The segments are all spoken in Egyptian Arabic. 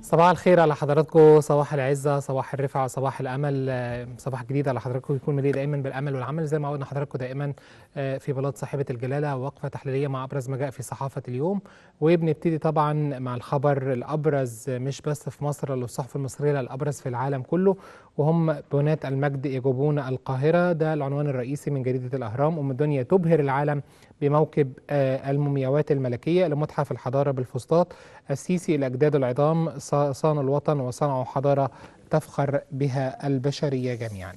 صباح الخير على حضراتكم صباح العزة صباح الرفعة صباح الأمل آه، صباح جديد على حضراتكم يكون مليء دائما بالأمل والعمل زي ما عودنا حضراتكم دائما آه، في بلاط صاحبة الجلالة وقفة تحليلية مع أبرز ما جاء في صحافة اليوم وبنبتدي طبعا مع الخبر الأبرز مش بس في مصر للصحف المصرية لا الأبرز في العالم كله وهم بنات المجد يجوبون القاهرة ده العنوان الرئيسي من جريدة الأهرام أم الدنيا تبهر العالم بموكب آه، المومياوات الملكية لمتحف الحضارة بالفسطاط السيسي الأجداد العظام ص- صانوا الوطن وصنعوا حضارة تفخر بها البشرية جميعا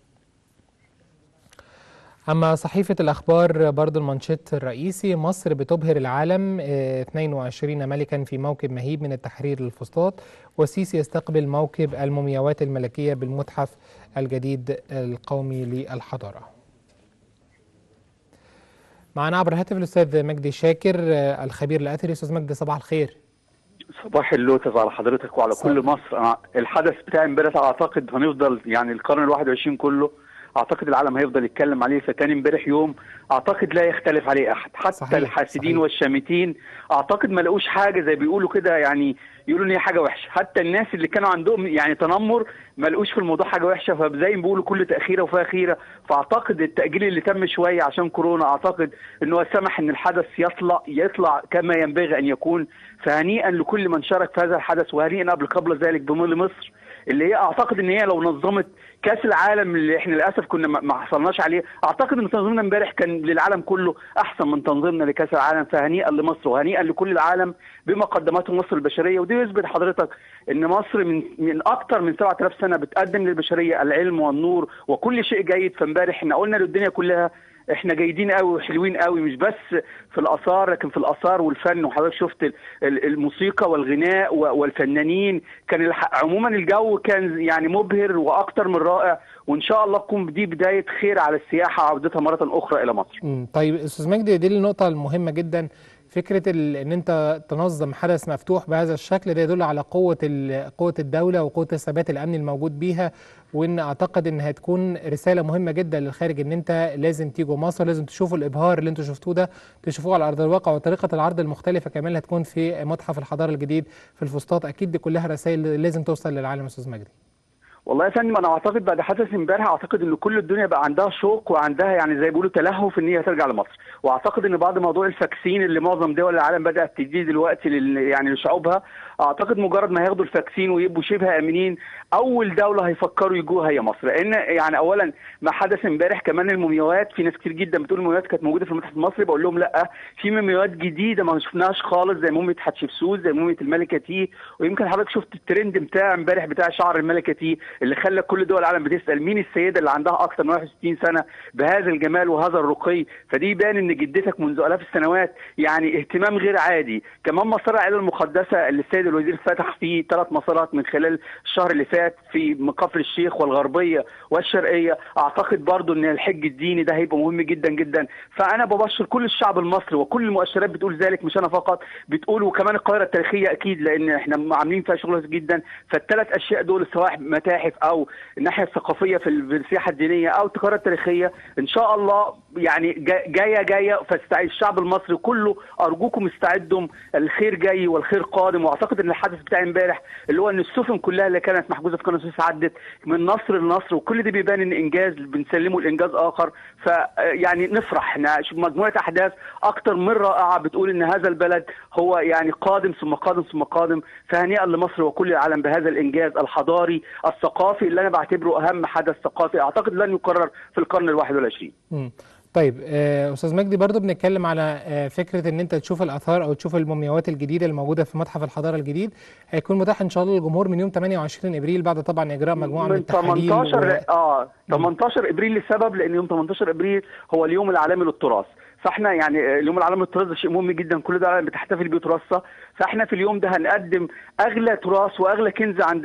أما صحيفة الأخبار برضو المانشيت الرئيسي مصر بتبهر العالم آه، 22 ملكا في موكب مهيب من التحرير للفسطاط والسيسي يستقبل موكب المومياوات الملكية بالمتحف الجديد القومي للحضارة معنا عبر الهاتف الأستاذ مجدي شاكر آه، الخبير الأثري أستاذ مجدي صباح الخير صباح اللوتس على حضرتك وعلى صباح. كل مصر أنا الحدث بتاع امبارح اعتقد هنفضل يعني القرن ال 21 كله اعتقد العالم هيفضل يتكلم عليه فتاني امبارح يوم اعتقد لا يختلف عليه احد حتى صحيح، صحيح الحاسدين صحيح. والشامتين اعتقد ما لقوش حاجه زي بيقولوا كده يعني يقولوا ان هي حاجه وحشه حتى الناس اللي كانوا عندهم يعني تنمر ما لقوش في الموضوع حاجه وحشه فزي ما بيقولوا كل تاخيره وفيها خيره فاعتقد التاجيل اللي تم شويه عشان كورونا اعتقد ان هو سمح ان الحدث يطلع يطلع كما ينبغي ان يكون فهنيئا لكل من شارك في هذا الحدث وهنيئا قبل قبل ذلك بمول مصر اللي هي اعتقد ان هي لو نظمت كاس العالم اللي احنا للاسف كنا ما- ما حصلناش عليه اعتقد ان تنظيمنا امبارح كان للعالم كله احسن من تنظيمنا لكاس العالم فهنيئا لمصر وهنيئا لكل العالم بما قدمته مصر البشريه ودي يثبت حضرتك ان مصر من من اكثر من 7000 سنه بتقدم للبشريه العلم والنور وكل شيء جيد فامبارح احنا قلنا للدنيا كلها احنا جيدين قوي وحلوين قوي مش بس في الاثار لكن في الاثار والفن وحضرتك شفت ال- ال- الموسيقى والغناء و- والفنانين كان الح- عموما الجو كان يعني مبهر واكتر من رائع وان شاء الله تكون دي بدايه خير على السياحه عودتها مره اخرى الى مصر مم. طيب استاذ مجدي دي النقطة المهمة جدا فكرة ال- ان انت تنظم حدث مفتوح بهذا الشكل ده يدل على قوة ال- قوة الدولة وقوة الثبات الامني الموجود بيها وان اعتقد ان هتكون رسالة مهمة جدا للخارج ان انت لازم تيجوا مصر لازم تشوفوا الابهار اللي انتوا شفتوه ده تشوفوه على ارض الواقع وطريقة العرض المختلفة كمان اللي هتكون في متحف الحضارة الجديد في الفسطاط اكيد دي كلها رسائل لازم توصل للعالم يا استاذ مجدي والله يا فندم انا اعتقد بعد حدث امبارح اعتقد ان كل الدنيا بقى عندها شوق وعندها يعني زي بيقولوا تلهف ان هي ترجع لمصر واعتقد ان بعد موضوع الفاكسين اللي معظم دول العالم بدات تديه دلوقتي لل يعني لشعوبها اعتقد مجرد ما هياخدوا الفاكسين ويبقوا شبه امنين اول دوله هيفكروا يجوها هي مصر لان يعني اولا ما حدث امبارح كمان المومياوات في ناس كتير جدا بتقول المومياوات كانت موجوده في المتحف المصري بقول لهم لا في مومياوات جديده ما شفناهاش خالص زي موميا حتشبسوت زي موميا الملكه تي ويمكن حضرتك شفت الترند بتاع امبارح بتاع شعر الملكه تي اللي خلى كل دول العالم بتسال مين السيده اللي عندها اكثر من 61 سنه بهذا الجمال وهذا الرقي فدي يبان ان جدتك منذ الاف السنوات يعني اهتمام غير عادي كمان مصر العائله المقدسه اللي السيد الوزير فتح فيه ثلاث مسارات من خلال الشهر اللي فات في كفر الشيخ والغربيه والشرقيه اعتقد برضو ان الحج الديني ده هيبقى مهم جدا جدا فانا ببشر كل الشعب المصري وكل المؤشرات بتقول ذلك مش انا فقط بتقول وكمان القاهره التاريخيه اكيد لان احنا عاملين فيها شغل جدا فالثلاث اشياء دول سواء متاحف او الناحيه الثقافيه في ال- في السياحه الدينيه او التجاره التاريخيه ان شاء الله يعني جا- جايه جايه فاستعد الشعب المصري كله ارجوكم استعدوا الخير جاي والخير قادم واعتقد ان الحدث بتاع امبارح اللي هو ان السفن كلها اللي كانت محجوزه في قناه السويس عدت من نصر لنصر وكل ده بيبان ان انجاز بنسلمه لانجاز اخر فيعني نفرح احنا شوف مجموعه احداث اكتر من رائعه بتقول ان هذا البلد هو يعني قادم ثم قادم ثم قادم فهنيئا لمصر وكل العالم بهذا الانجاز الحضاري الثقافي اللي انا بعتبره اهم حدث ثقافي اعتقد لن يكرر في القرن الواحد والعشرين مم. طيب آه، استاذ مجدي برضو بنتكلم على آه، فكره ان انت تشوف الاثار او تشوف المومياوات الجديده الموجوده في متحف الحضاره الجديد هيكون متاح ان شاء الله للجمهور من يوم 28 ابريل بعد طبعا اجراء مجموعه من, من التحاليل 18 و... اه 18 ابريل لسبب لان يوم 18 ابريل هو اليوم العالمي للتراث فاحنا يعني اليوم العالمي للتراث ده شيء مهم جدا كل ده العالم بتحتفل بيه تراثها فاحنا في اليوم ده هنقدم اغلى تراث واغلى كنز عندنا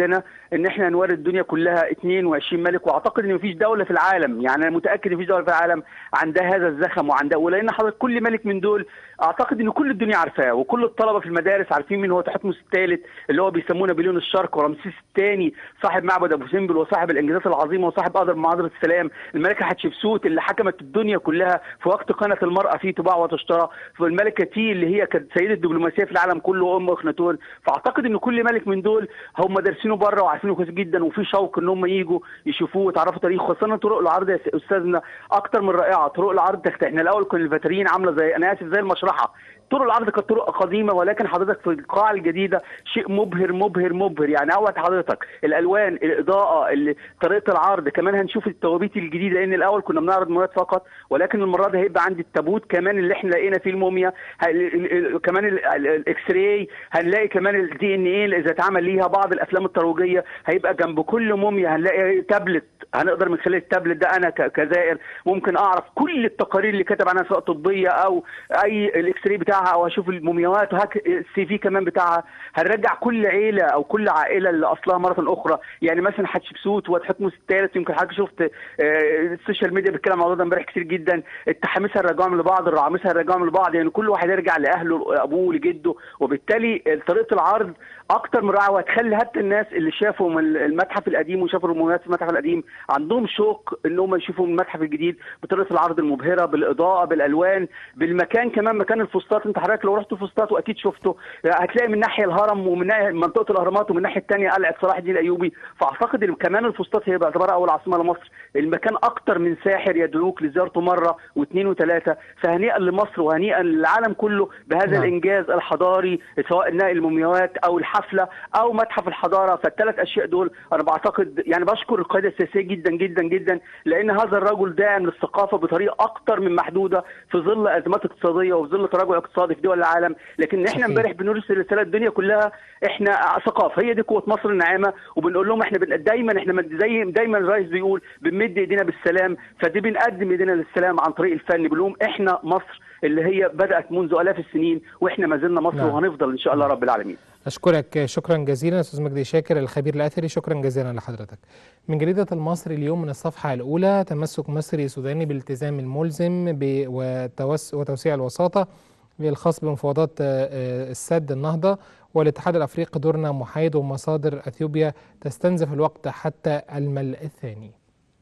ان احنا نوري الدنيا كلها 22 ملك واعتقد ان مفيش دوله في العالم يعني انا متاكد ان مفيش دوله في العالم عندها هذا الزخم وعندها ولان حضرتك كل ملك من دول اعتقد ان كل الدنيا عارفاه وكل الطلبه في المدارس عارفين مين هو تحتمس الثالث اللي هو بيسموه نابليون الشرق ورمسيس الثاني صاحب معبد ابو سمبل وصاحب الانجازات العظيمه وصاحب قدر معاذره السلام الملكه حتشبسوت اللي حكمت الدنيا كلها في وقت كانت المراه فيه تباع وتشترى والملكه تي اللي هي كانت سيده الدبلوماسيه في العالم كله وام اخناتون فاعتقد ان كل ملك من دول هم دارسينه بره وعارفينه كويس جدا وفي شوق ان هم يجوا يشوفوه ويتعرفوا تاريخه خاصه طرق العرض يا استاذنا اكتر من رائعه طرق العرض تخت احنا الاول كنا الفاترين عامله زي انا اسف زي المشرحه طرق العرض كانت طرق قديمه ولكن حضرتك في القاعه الجديده شيء مبهر مبهر مبهر يعني اوعد حضرتك الالوان الاضاءه اللي طريقه العرض كمان هنشوف التوابيت الجديده لان الاول كنا بنعرض مواد فقط ولكن المره دي هيبقى عندي التابوت كمان اللي احنا لقينا فيه الموميا كمان الاكس راي هنلاقي كمان الدي ان ايه اذا اتعمل ليها بعض الافلام الترويجيه هيبقى جنب كل موميا هنلاقي تابلت هنقدر من خلال التابلت ده انا كزائر ممكن اعرف كل التقارير اللي كتب عنها سواء طبيه او اي الاكس راي بتاعها او هشوف المومياوات وهك السي في كمان بتاعها هنرجع كل عيله او كل عائله لاصلها مره اخرى يعني مثلا حتشبسوت وتحتمس الثالث يمكن حضرتك شفت السوشيال ميديا بيتكلم عن الموضوع ده امبارح كتير جدا التحامسها نرجعهم لبعض الرعامسها نرجعهم لبعض يعني كل واحد يرجع لاهله لابوه لجده وبالتالي طريقه العرض اكتر من رائعه وهتخلي حتى الناس اللي شافوا من المتحف القديم وشافوا الرموزات في المتحف القديم عندهم شوق ان هم يشوفوا المتحف الجديد بطريقه العرض المبهره بالاضاءه بالالوان بالمكان كمان مكان الفسطاط انت حضرتك لو رحت فسطاط واكيد شفته هتلاقي من ناحيه الهرم ومن ناحيه منطقه الاهرامات ومن الناحيه الثانيه قلعه صلاح الدين الايوبي فاعتقد ان كمان الفسطاط هي باعتبارها اول عاصمه لمصر المكان اكتر من ساحر يدعوك لزيارته مره واثنين وثلاثه فهنيئا لمصر وهنيئا للعالم كله بهذا نعم. الانجاز الحضاري سواء نقل المومياوات او الحفله او متحف الحضاره فالثلاث اشياء دول انا بعتقد يعني بشكر القياده السياسيه جدا جدا جدا لان هذا الرجل داعم للثقافه بطريقه اكتر من محدوده في ظل ازمات اقتصاديه وفي ظل تراجع اقتصادي في دول العالم لكن احنا امبارح بنرسل رساله الدنيا كلها احنا ثقافه هي دي قوه مصر الناعمه وبنقول لهم احنا دايما احنا زي دايما الرئيس بيقول بنمد ايدينا بالسلام فدي بنقدم ايدينا للسلام عن طريق الفن بنقول لهم احنا مصر اللي هي بدات منذ الاف السنين واحنا ما زلنا مصر نعم. وهنفضل ان شاء الله رب العالمين أشكرك شكرا جزيلا أستاذ مجدي شاكر الخبير الأثري شكرا جزيلا لحضرتك من جريدة المصري اليوم من الصفحة الأولى تمسك مصري سوداني بالالتزام الملزم وتوسيع الوساطة الخاص بمفاوضات السد النهضة والاتحاد الأفريقي دورنا محايد ومصادر أثيوبيا تستنزف الوقت حتى الملء الثاني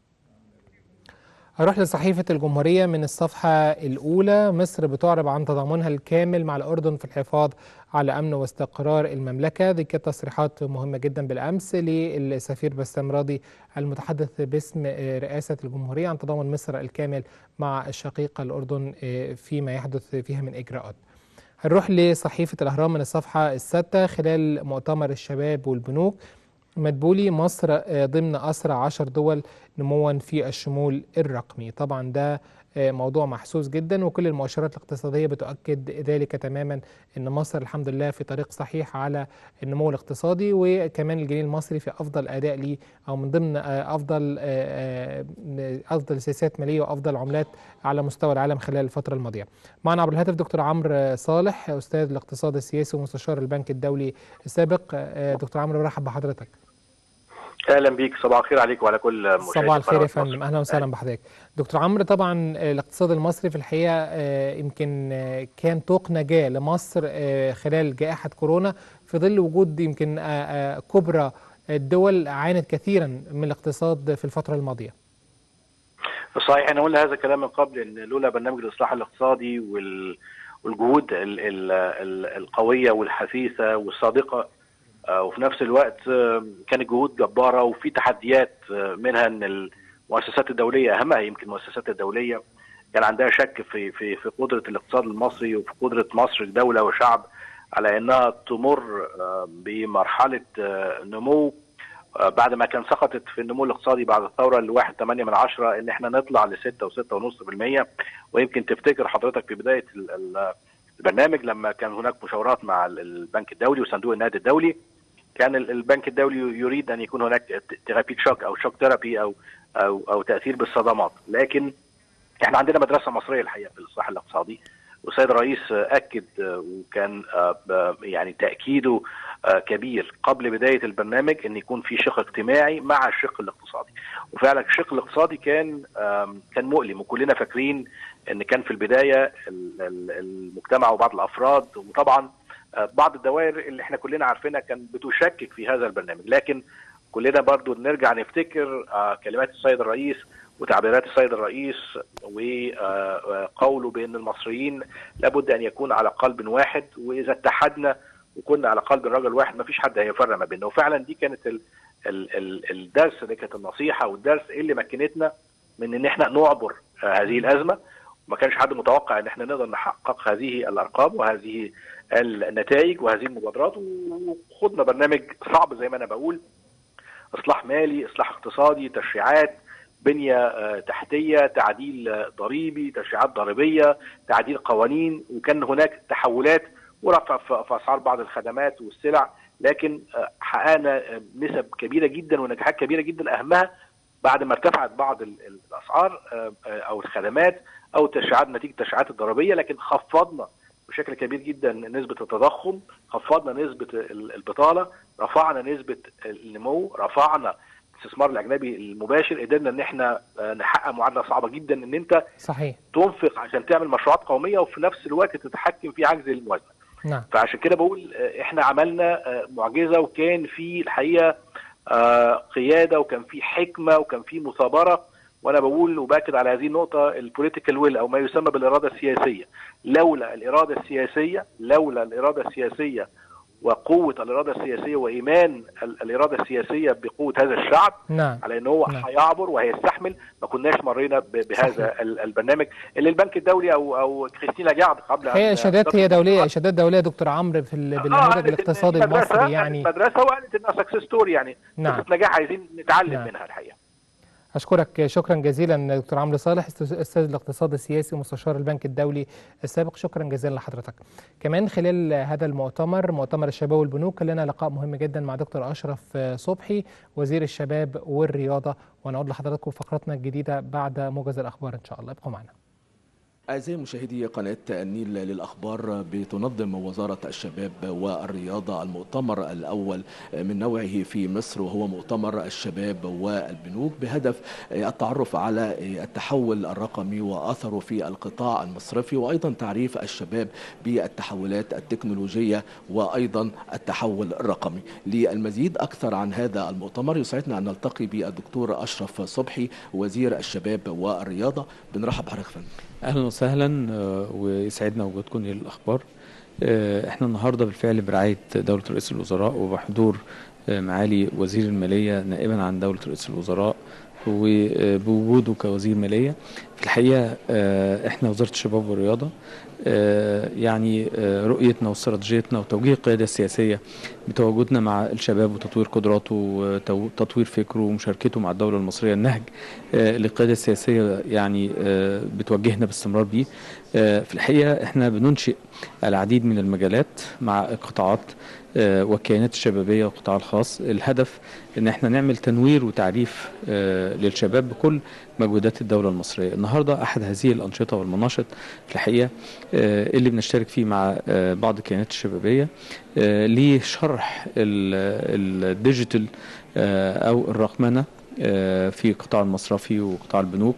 أروح لصحيفة الجمهورية من الصفحة الأولى مصر بتعرب عن تضامنها الكامل مع الأردن في الحفاظ على أمن واستقرار المملكة دي كانت تصريحات مهمة جدا بالأمس للسفير بسام راضي المتحدث باسم رئاسة الجمهورية عن تضامن مصر الكامل مع الشقيقة الأردن فيما يحدث فيها من إجراءات هنروح لصحيفة الأهرام من الصفحة السادسة خلال مؤتمر الشباب والبنوك مدبولي مصر ضمن أسرع عشر دول نموا في الشمول الرقمي طبعا ده موضوع محسوس جدا وكل المؤشرات الاقتصادية بتؤكد ذلك تماما أن مصر الحمد لله في طريق صحيح على النمو الاقتصادي وكمان الجنيه المصري في أفضل أداء ليه أو من ضمن أفضل أفضل سياسات مالية وأفضل عملات على مستوى العالم خلال الفترة الماضية معنا عبر الهاتف دكتور عمرو صالح أستاذ الاقتصاد السياسي ومستشار البنك الدولي السابق دكتور عمرو برحب بحضرتك اهلا بيك صباح الخير عليك وعلى كل مشاهدي صباح الخير يا فندم اهلا وسهلا بحضرتك دكتور عمرو طبعا الاقتصاد المصري في الحقيقه يمكن كان طوق نجاه لمصر خلال جائحه كورونا في ظل وجود يمكن كبرى الدول عانت كثيرا من الاقتصاد في الفتره الماضيه صحيح انا قلنا هذا الكلام من قبل ان لولا برنامج الاصلاح الاقتصادي والجهود القويه والحثيثه والصادقه وفي نفس الوقت كانت جهود جباره وفي تحديات منها ان المؤسسات الدوليه اهمها يمكن المؤسسات الدوليه كان عندها شك في في في قدره الاقتصاد المصري وفي قدره مصر كدوله وشعب على انها تمر بمرحله نمو بعد ما كان سقطت في النمو الاقتصادي بعد الثوره ل 1.8 من عشرة ان احنا نطلع ل 6 و6.5% ويمكن تفتكر حضرتك في بدايه البرنامج لما كان هناك مشاورات مع البنك الدولي وصندوق النقد الدولي كان البنك الدولي يريد ان يكون هناك ثيرابيك شوك او شوك ثيرابي او او او تاثير بالصدمات لكن احنا عندنا مدرسه مصريه الحقيقه في الاصلاح الاقتصادي والسيد الرئيس اكد وكان يعني تاكيده كبير قبل بدايه البرنامج ان يكون في شق اجتماعي مع الشق الاقتصادي وفعلا الشق الاقتصادي كان كان مؤلم وكلنا فاكرين ان كان في البدايه المجتمع وبعض الافراد وطبعا بعض الدوائر اللي احنا كلنا عارفينها كان بتشكك في هذا البرنامج لكن كلنا برضو نرجع نفتكر كلمات السيد الرئيس وتعبيرات السيد الرئيس وقوله بان المصريين لابد ان يكون على قلب واحد واذا اتحدنا وكنا على قلب الرجل واحد ما فيش حد هيفرق ما بيننا وفعلا دي كانت ال ال ال الدرس دي كانت النصيحه والدرس اللي مكنتنا من ان احنا نعبر هذه الازمه وما كانش حد متوقع ان احنا نقدر نحقق هذه الارقام وهذه النتائج وهذه المبادرات وخدنا برنامج صعب زي ما انا بقول اصلاح مالي اصلاح اقتصادي تشريعات بنيه تحتيه تعديل ضريبي تشريعات ضريبيه تعديل قوانين وكان هناك تحولات ورفع في اسعار بعض الخدمات والسلع لكن حققنا نسب كبيره جدا ونجاحات كبيره جدا اهمها بعد ما ارتفعت بعض الاسعار او الخدمات او التشريعات نتيجه التشريعات الضريبيه لكن خفضنا بشكل كبير جدا نسبه التضخم خفضنا نسبه البطاله رفعنا نسبه النمو رفعنا الاستثمار الاجنبي المباشر قدرنا ان احنا نحقق معادله صعبه جدا ان انت صحيح تنفق عشان تعمل مشروعات قوميه وفي نفس الوقت تتحكم في عجز الموازنه نعم فعشان كده بقول احنا عملنا معجزه وكان في الحقيقه قياده وكان في حكمه وكان في مثابره وانا بقول وباكد على هذه النقطه البوليتيكال ويل او ما يسمى بالاراده السياسيه لولا الاراده السياسيه لولا الاراده السياسيه وقوه الاراده السياسيه وايمان الاراده السياسيه بقوه هذا الشعب نعم. على ان هو نعم. هيعبر وهيستحمل ما كناش مرينا بهذا البرنامج اللي البنك الدولي او او كريستين لاجارد قبل هي اشادات هي دوليه اشادات دوليه دكتور عمرو في النموذج الاقتصادي المصري يعني مدرسه وقالت انها سكسس ستوري يعني نعم. نجاح عايزين نتعلم نعم. منها الحقيقه أشكرك شكرا جزيلا دكتور عمرو صالح أستاذ الاقتصاد السياسي ومستشار البنك الدولي السابق شكرا جزيلا لحضرتك كمان خلال هذا المؤتمر مؤتمر الشباب والبنوك لنا لقاء مهم جدا مع دكتور أشرف صبحي وزير الشباب والرياضة ونعود لحضراتكم فقرتنا الجديدة بعد موجز الأخبار إن شاء الله ابقوا معنا أعزائي مشاهدي قناة النيل للأخبار بتنظم وزارة الشباب والرياضة المؤتمر الأول من نوعه في مصر وهو مؤتمر الشباب والبنوك بهدف التعرف على التحول الرقمي وأثره في القطاع المصرفي وأيضا تعريف الشباب بالتحولات التكنولوجية وأيضا التحول الرقمي للمزيد أكثر عن هذا المؤتمر يسعدنا أن نلتقي بالدكتور أشرف صبحي وزير الشباب والرياضة بنرحب بحضرتك فندم اهلا وسهلا ويسعدنا وجودكم للاخبار احنا النهارده بالفعل برعايه دوله رئيس الوزراء وبحضور معالي وزير الماليه نائبا عن دوله رئيس الوزراء وبوجوده كوزير ماليه في الحقيقه احنا وزاره الشباب والرياضه يعني رؤيتنا واستراتيجيتنا وتوجيه القياده السياسيه بتواجدنا مع الشباب وتطوير قدراته وتطوير فكره ومشاركته مع الدوله المصريه النهج اللي القياده السياسيه يعني بتوجهنا باستمرار بيه في الحقيقه احنا بننشئ العديد من المجالات مع القطاعات والكيانات الشبابيه والقطاع الخاص الهدف ان احنا نعمل تنوير وتعريف للشباب بكل مجهودات الدوله المصريه النهارده احد هذه الانشطه والمناشط في الحقيقه اللي بنشترك فيه مع بعض الكيانات الشبابيه لشرح الديجيتال او الرقمنه في القطاع المصرفي وقطاع البنوك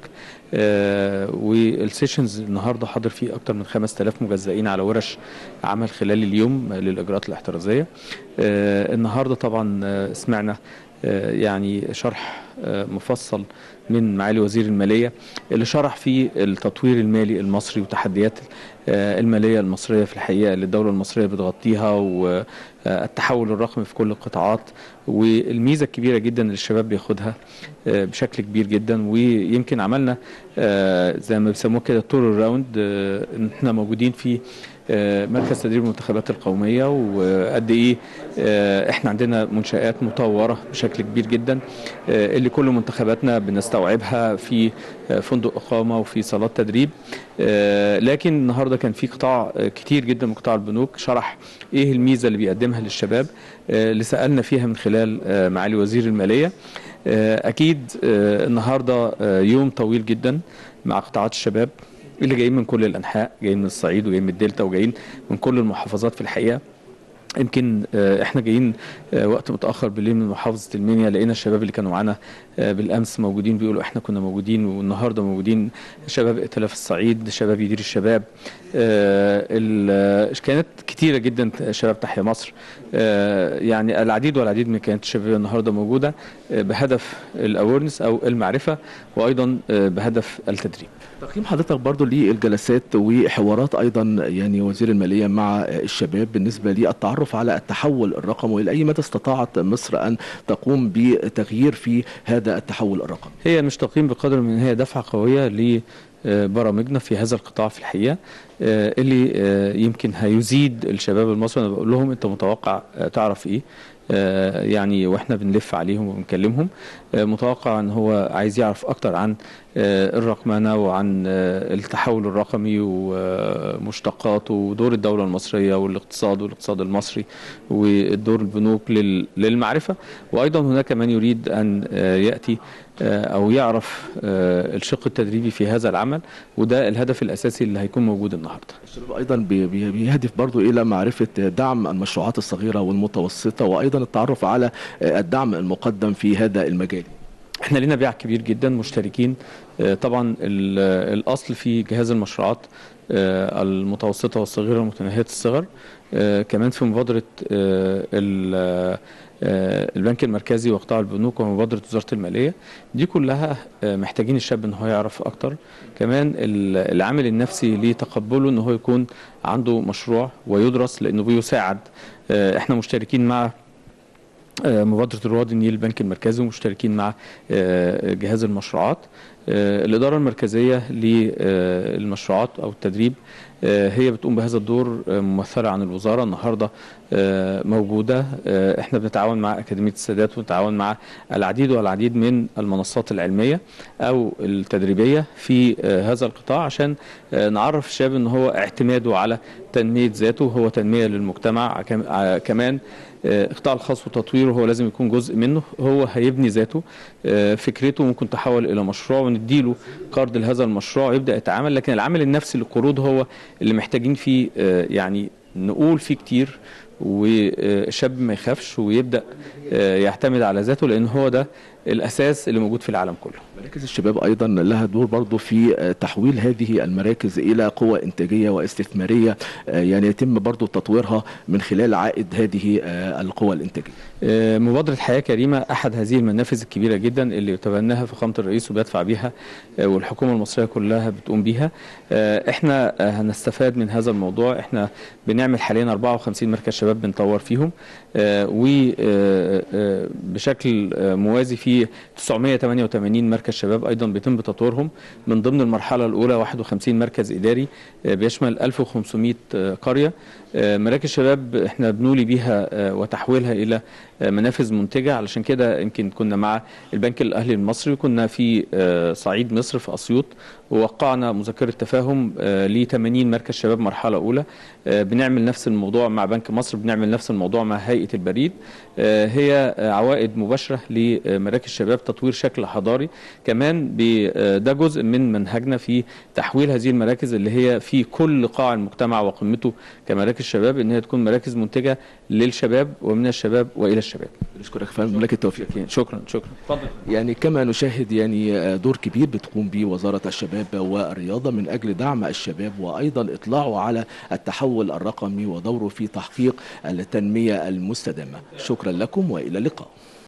والسيشنز النهارده حاضر فيه اكثر من 5000 مجزئين على ورش عمل خلال اليوم للاجراءات الاحترازيه النهارده طبعا سمعنا يعني شرح مفصل من معالي وزير الماليه اللي شرح فيه التطوير المالي المصري وتحديات الماليه المصريه في الحقيقه اللي الدوله المصريه بتغطيها والتحول الرقمي في كل القطاعات والميزه الكبيره جدا اللي الشباب بياخدها بشكل كبير جدا ويمكن عملنا زي ما بيسموه كده تور الراوند ان احنا موجودين في مركز تدريب المنتخبات القوميه وقد ايه احنا عندنا منشات مطوره بشكل كبير جدا اللي كل منتخباتنا بنستوعبها في فندق اقامه وفي صالات تدريب لكن النهارده كان في قطاع كتير جدا من قطاع البنوك شرح ايه الميزه اللي بيقدمها للشباب اللي سالنا فيها من خلال معالي وزير الماليه اكيد النهارده يوم طويل جدا مع قطاعات الشباب اللي جايين من كل الانحاء جايين من الصعيد وجايين من الدلتا وجايين من كل المحافظات في الحقيقه يمكن آه، احنا جايين آه، وقت متاخر بالليل من محافظه المنيا لقينا الشباب اللي كانوا معانا آه، بالامس موجودين بيقولوا احنا كنا موجودين والنهارده موجودين شباب ائتلاف الصعيد شباب يدير الشباب آه، ال- كانت كتيره جدا شباب تحيا مصر آه، يعني العديد والعديد من كانت الشباب النهارده موجوده آه، بهدف الاويرنس او المعرفه وايضا آه، بهدف التدريب تقييم حضرتك برضو للجلسات وحوارات ايضا يعني وزير الماليه مع الشباب بالنسبه للتعرف على التحول الرقمي والى اي مدى استطاعت مصر ان تقوم بتغيير في هذا التحول الرقمي هي مش تقييم بقدر من إن هي دفعه قويه لبرامجنا في هذا القطاع في الحقيقه آه، اللي آه، يمكن هيزيد الشباب المصري انا بقول لهم انت متوقع آه، تعرف ايه آه، يعني واحنا بنلف عليهم وبنكلمهم آه، متوقع ان هو عايز يعرف اكتر عن آه، الرقمنه وعن آه، التحول الرقمي ومشتقاته ودور الدوله المصريه والاقتصاد والاقتصاد المصري ودور البنوك لل- للمعرفه وايضا هناك من يريد ان آه، ياتي آه، او يعرف آه، الشق التدريبي في هذا العمل وده الهدف الاساسي اللي هيكون موجود النهارده الشباب ايضا بي- بي- بيهدف برضو الى معرفه دعم المشروعات الصغيره والمتوسطه وايضا التعرف على الدعم المقدم في هذا المجال احنا لنا بيع كبير جدا مشتركين آه، طبعا ال- الاصل في جهاز المشروعات آه، المتوسطه والصغيره ومتناهيه الصغر آه، كمان في مبادره آه، ال- آه، البنك المركزي وقطاع البنوك ومبادره وزاره الماليه دي كلها آه، محتاجين الشاب ان هو يعرف اكتر كمان ال- العامل النفسي لتقبله ان هو يكون عنده مشروع ويدرس لانه بيساعد آه، احنا مشتركين مع آه، مبادرة رواد النيل البنك المركزي ومشتركين مع آه، جهاز المشروعات آه، الإدارة المركزية للمشروعات أو التدريب آه، هي بتقوم بهذا الدور آه، ممثلة عن الوزارة النهاردة آه، موجودة آه، احنا بنتعاون مع أكاديمية السادات ونتعاون مع العديد والعديد من المنصات العلمية أو التدريبية في آه، هذا القطاع عشان آه، نعرف الشاب ان هو اعتماده على تنمية ذاته هو تنمية للمجتمع كم- آه، كمان آه، القطاع الخاص وتطويره هو لازم يكون جزء منه هو هيبني ذاته آه، فكرته ممكن تحول الى مشروع ونديله قرض لهذا المشروع ويبدا يتعامل لكن العامل النفسي للقروض هو اللي محتاجين فيه آه، يعني نقول فيه كتير والشاب ما يخافش ويبدا آه، يعتمد على ذاته لان هو ده الاساس اللي موجود في العالم كله مراكز الشباب ايضا لها دور برضو في تحويل هذه المراكز الى قوى انتاجيه واستثماريه يعني يتم برضو تطويرها من خلال عائد هذه القوى الانتاجيه آه، مبادرة حياة كريمة أحد هذه المنافذ الكبيرة جدا اللي يتبناها فخامة الرئيس وبيدفع بيها آه، والحكومة المصرية كلها بتقوم بيها آه، احنا آه، هنستفاد من هذا الموضوع احنا بنعمل حاليا 54 مركز شباب بنطور فيهم وبشكل موازي في 988 مركز شباب أيضا بيتم تطويرهم من ضمن المرحلة الأولى 51 مركز إداري آه، بيشمل 1500 آه، قرية آه، مراكز شباب احنا بنولي بيها آه، وتحويلها الى آه، منافذ منتجه علشان كده يمكن كنا مع البنك الاهلي المصري وكنا في آه، صعيد مصر في اسيوط ووقعنا مذكره تفاهم ل 80 مركز شباب مرحله اولى آه، بنعمل نفس الموضوع مع بنك مصر بنعمل نفس الموضوع مع هيئه البريد آه، هي آه، عوائد مباشره لمراكز شباب تطوير شكل حضاري كمان ب- آه، ده جزء من منهجنا في تحويل هذه المراكز اللي هي في كل قاع المجتمع وقمته كمراكز شباب ان هي تكون مراكز منتجه للشباب ومن الشباب والى الشباب نشكرك فندم لك التوفيق شكرا شكرا اتفضل يعني كما نشاهد يعني دور كبير بتقوم به وزارة الشباب والرياضة من أجل دعم الشباب وأيضا إطلاعه على التحول الرقمي ودوره في تحقيق التنمية المستدامة شكرا لكم وإلى اللقاء